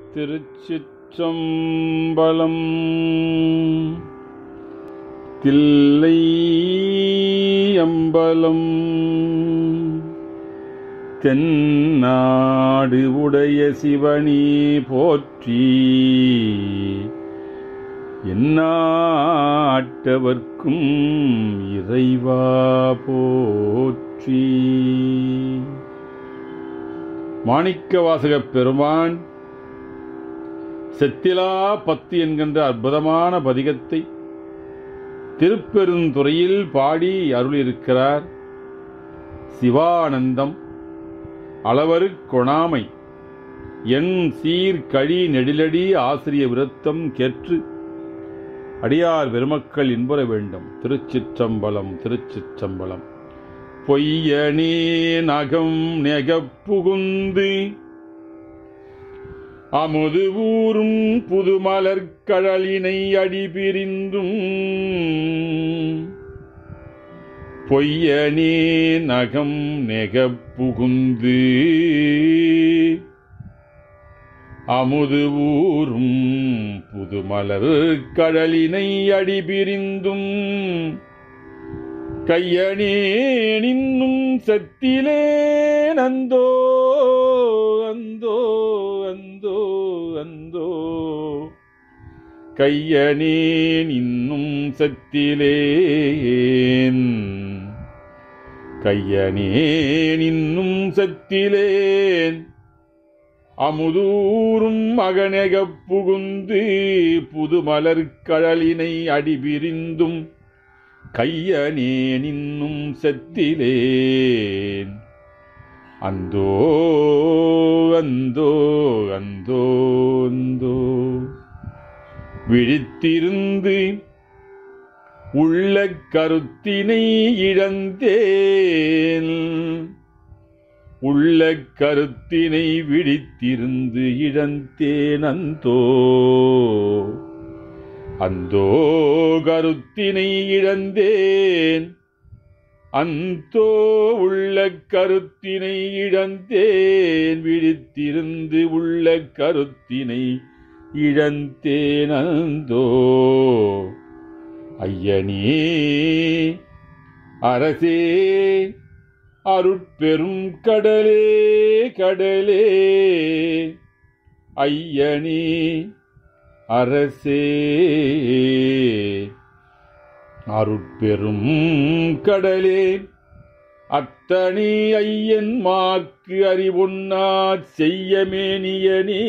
திருச்சிற்றம்பலம் தில்லை அம்பலம் தென்னாடு உடைய சிவனி போற்றி எந்நாட்டவர்க்கும் இறைவா போற்றி மாணிக்கவாசகப் பெருமான் செத்திலா பத்து என்கின்ற அற்புதமான பதிகத்தை திருப்பெருந்துறையில் பாடி அருளியிருக்கிறார் சிவானந்தம் அளவரு கொணாமை என் சீர் கழி நெடிலடி ஆசிரிய விருத்தம் கேற்று அடியார் பெருமக்கள் இன்புற வேண்டும் திருச்சிற்றம்பலம் திருச்சிற்றம்பலம் பொய்யனே நகம் நெகப் புகுந்து அமுது ஊரும் புதுமலர் கழலினை அடிபிரிந்தும் பொய்யனே நகம் நெகப் புகுந்து அமுது ஊரும் புதுமலர் கடலினை அடிபிரிந்தும் கையனே நின்னும் சத்திலே நந்தோ அந்தோ அந்தோ அந்தோ கையனே நின்னும் சத்திலேன் கையனே நின்னும் சத்திலேன் அமுதூரும் மகனெகப் புகுந்து புதுமலர் கடலினை அடிபிரிந்தும் கையனே நின்னும் செத்திலேன் அந்தோ அந்தோ அந்தோ அந்தோ விழித்திருந்து உள்ள கருத்தினை இழந்தேன் உள்ள கருத்தினை விழித்திருந்து இழந்தேன் அந்தோ அந்தோ கருத்தினை இழந்தேன் அந்தோ உள்ள கருத்தினை இழந்தேன் விழித்திருந்து உள்ள கருத்தினை இழந்தேன் அந்தோ ஐயனே அரசே அருட்பெரும் கடலே கடலே ஐயனே அரசே அருட்பெரும் கடலே அத்தனி ஐயன் மாக்கு அறிவுண்ணா செய்யமேனியனே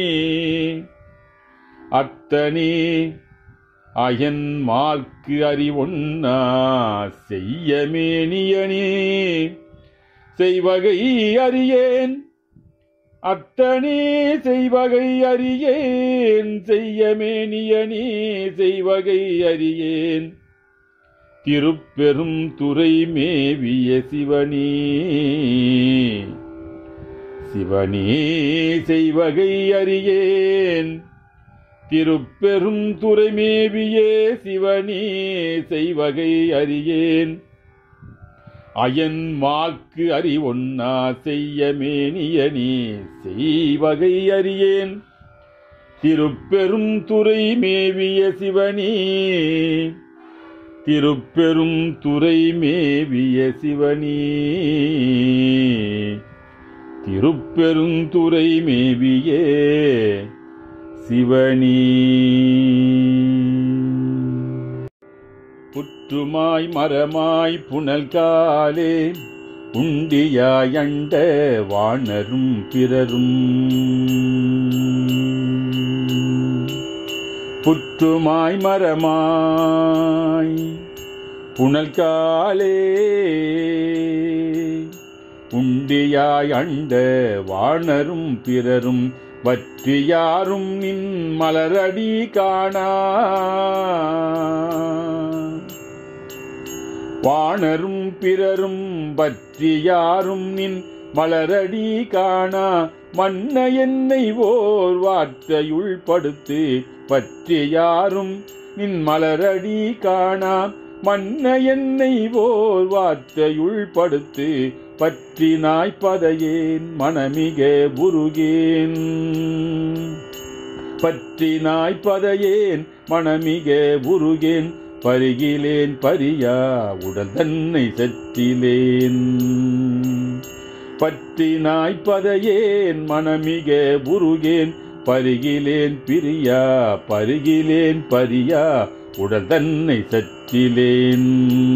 அத்தனி அயன் மார்க்கு அறிவொன்னா செய்யமேனியனே செய்வகை அறியேன் அத்தனே செய்வகை அறியேன் செய்யமேனியனே செய்வகை அறியேன் திருப்பெரும் துறை மேவிய சிவனே சிவனே செய்வகை அறியேன் திருப்பெரும் துறை மேவிய சிவனே செய்வகை அறியேன் அயன் மாக்கு அறிவொன்னா செய்யமேனியனே செய்வகை அறியேன் திருப்பெரும் துறை மேவிய சிவனே திருப்பெரும் துறை மேவிய சிவனே திருப்பெருந்துறை மேவிய சிவனே புற்றுமாய் மரமாய் புனல் காலே உண்டியாயண்ட வாணரும் பிறரும் புற்றுமாய் மரமாய் புனல் காலே உண்டியாய் அண்ட வாணரும் பிறரும் வற்றி யாரும் நின் மலரடி காணா வாணரும் பிறரும் பற்றி யாரும் நின் மலரடி காணா மன்ன என்னை ஓர் வார்த்தையுள் படுத்து பற்றி யாரும் நின் மலரடி காணா மன்ன என்னை ஓர் வார்த்தையுள் படுத்து பற்றி நாய்ப்பதையேன் மனமிக உருகேன் பற்றி நாய்ப்பதையேன் மனமிக உருகேன் பருகிலேன் பரியா உடல் தன்னை சற்றிலேன் பற்றி நாய்ப்பதையேன் மனமிக உருகேன் பருகிலேன் பிரியா பருகிலேன் பரியா உடல் தன்னை சற்றிலேன்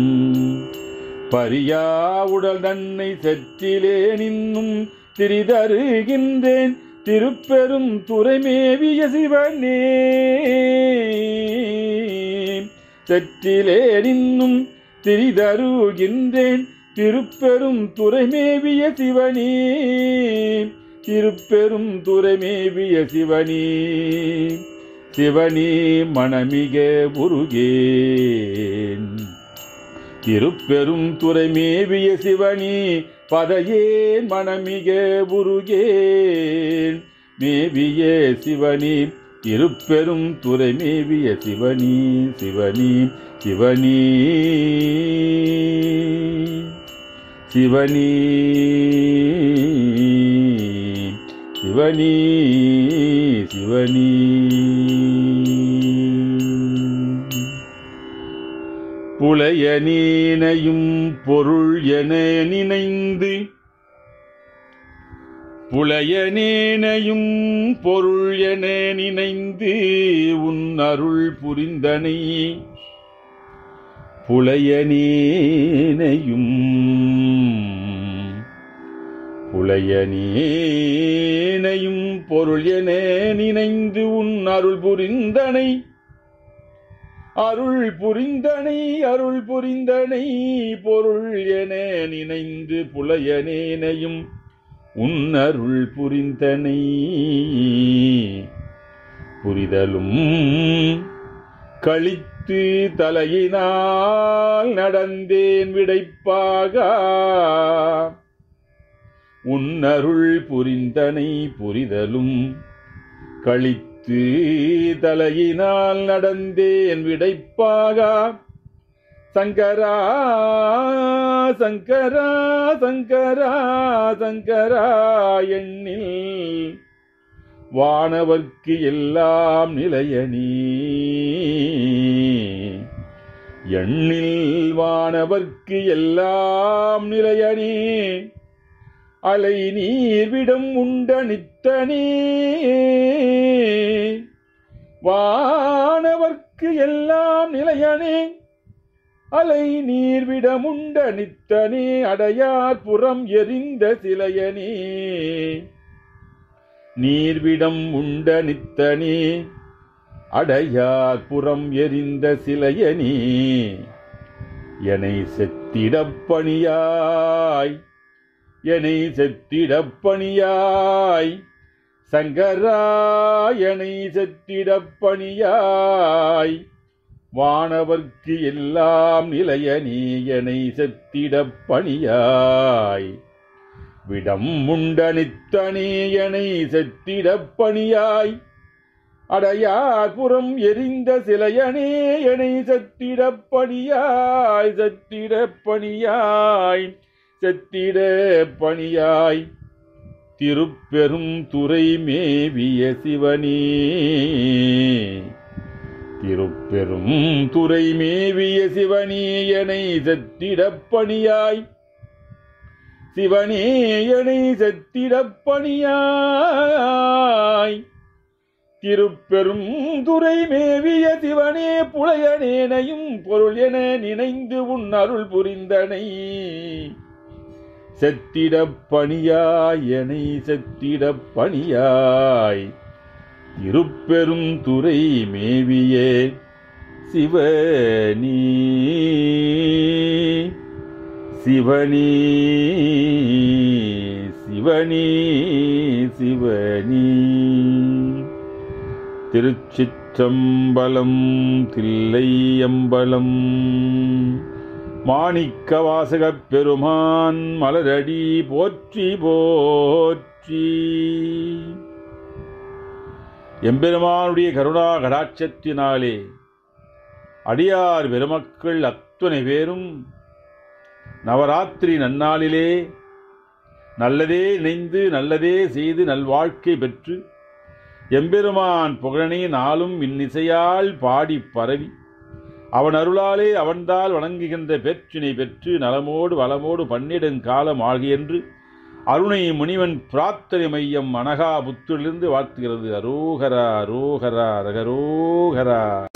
பரியா உடல் தன்னை சற்றிலேன் இன்னும் திரிதருகின்றேன் திருப்பெரும் துறைமேவிய சிவனே சற்றிலேன் இன்னும் திரிதருகின்றேன் திருப்பெரும் துறைமேவிய சிவனே திருப்பெரும் துறைமேவிய சிவனே சிவனே மனமிக உருகேன் திருப்பெரும் துறைமேவிய சிவனி பதையேன் மனமிக உருகேன் மேவிய சிவனி திருப்பெரும் துறைமேவிய சிவனி சிவனி சிவனி சிவனி சிவனி சிவனி புலைய நீனையும் பொருள் என நினைந்து புலைய நேனையும் பொருள் என நினைந்து உன் அருள் புரிந்தனை புலைய நீனையும் புலைய நீனையும் பொருள் என நினைந்து உன் அருள் புரிந்தனை அருள் புரிந்தனை அருள் புரிந்தனை பொருள் என நினைந்து புலையனேனையும் உன் அருள் புரிந்தனை புரிதலும் கழித்து தலையினால் நடந்தேன் விடைப்பாக உன் அருள் புரிந்தனை புரிதலும் கழித்து தலையினால் நடந்தேன் விடைப்பாக சங்கரா சங்கரா சங்கரா சங்கரா எண்ணில் வானவர்க்கு எல்லாம் நிலையணி எண்ணில் வானவர்க்கு எல்லாம் நிலையணி அலை நீர்விடம் உண்ட நித்தனே வானவர்க்கு எல்லாம் நிலையனே அலை நீர்விடமுண்ட நித்தனே அடையார் புறம் எரிந்த சிலையனே நீர்விடம் உண்ட நித்தனே அடையார் புறம் எரிந்த சிலையனே எனை செத்திடப் பணியாய் எனை செத்திடப் பணியாய் சங்கராயனை செத்திடப் பணியாய் வானவர்க்கு எல்லாம் நிலைய நீயனை செத்திடப் பணியாய் விடம் முண்ட நித்தனேயனை செத்திடப் பணியாய் அடையார் புறம் எரிந்த சிலையனே எனை செத்திடப் பணியாய் செத்திடப் பணியாய் செத்திட பணியாய் திருப்பெரும் துறை மேவிய சிவனே திருப்பெரும் துறை மேவிய சிவனேயனை செத்திடப் பணியாய் சிவனேயனை செத்திடப் பணியாய் திருப்பெரும் துறை மேவிய சிவனே புலையனேனையும் பொருள் என நினைந்து உன் அருள் புரிந்தனை செத்திடப் பணியாய் எனை செத்திடப் பணியாய் இருப்பெரும் துறை மேவிய சிவனி சிவனி சிவனி சிவனி திருச்சிற்றம்பலம் தில்லையம்பலம் மாணிக்க வாசகப் பெருமான் மலரடி போற்றி போற்றி எம்பெருமானுடைய கருணா கடாட்சத்தினாலே அடியார் பெருமக்கள் அத்துணை பேரும் நவராத்திரி நன்னாளிலே நல்லதே நினைந்து நல்லதே செய்து நல்வாழ்க்கை பெற்று எம்பெருமான் புகழனை நாளும் இன்னிசையால் பாடி பரவி அவன் அருளாலே அவன்தால் வணங்குகின்ற பெற்றினை பெற்று நலமோடு வளமோடு பன்னிடுங்காலம் ஆகியென்று அருணை முனிவன் பிரார்த்தனை மையம் அனகா புத்திலிருந்து வாழ்த்துகிறது அரோகரா அரோகரா ரகரோகரா